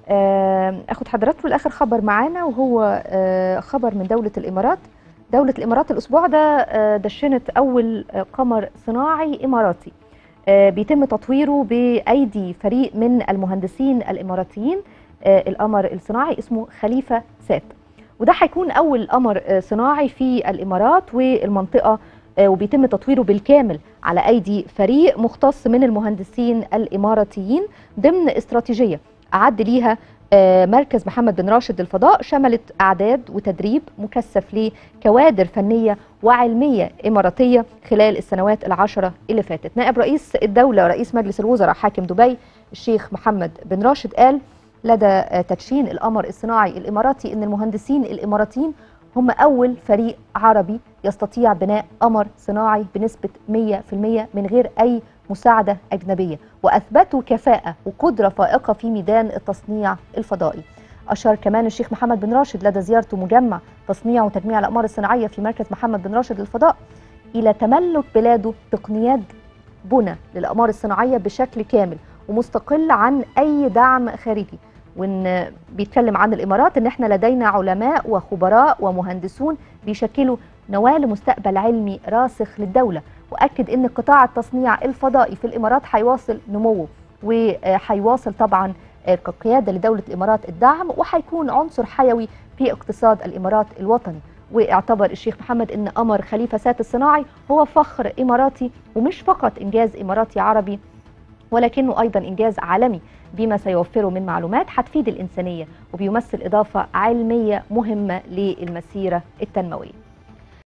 آه، اخد حضراتكم لاخر خبر معانا وهو آه، خبر من دوله الامارات دوله الامارات الاسبوع ده آه، دشنت اول آه، قمر صناعي اماراتي آه، بيتم تطويره بايدي فريق من المهندسين الاماراتيين آه، القمر الصناعي اسمه خليفه سات وده هيكون اول قمر آه، صناعي في الامارات والمنطقه آه، وبيتم تطويره بالكامل على ايدي فريق مختص من المهندسين الاماراتيين ضمن استراتيجيه اعد ليها آه، مركز محمد بن راشد للفضاء شملت اعداد وتدريب مكثف لكوادر فنيه وعلميه اماراتيه خلال السنوات العشره اللي فاتت. نائب رئيس الدوله رئيس مجلس الوزراء حاكم دبي الشيخ محمد بن راشد قال لدى آه، تدشين القمر الصناعي الاماراتي ان المهندسين الاماراتيين هم اول فريق عربي يستطيع بناء قمر صناعي بنسبه 100% من غير اي مساعده اجنبيه واثبتوا كفاءه وقدره فائقه في ميدان التصنيع الفضائي. اشار كمان الشيخ محمد بن راشد لدى زيارته مجمع تصنيع وتجميع الاقمار الصناعيه في مركز محمد بن راشد للفضاء الى تملك بلاده تقنيات بنى للاقمار الصناعيه بشكل كامل ومستقل عن اي دعم خارجي وان بيتكلم عن الامارات ان احنا لدينا علماء وخبراء ومهندسون بيشكلوا نواه لمستقبل علمي راسخ للدوله واكد ان قطاع التصنيع الفضائي في الامارات هيواصل نموه وهيواصل طبعا كقياده لدوله الامارات الدعم وهيكون عنصر حيوي في اقتصاد الامارات الوطني واعتبر الشيخ محمد ان قمر خليفه سات الصناعي هو فخر اماراتي ومش فقط انجاز اماراتي عربي ولكنه ايضا انجاز عالمي بما سيوفره من معلومات هتفيد الانسانيه وبيمثل اضافه علميه مهمه للمسيره التنمويه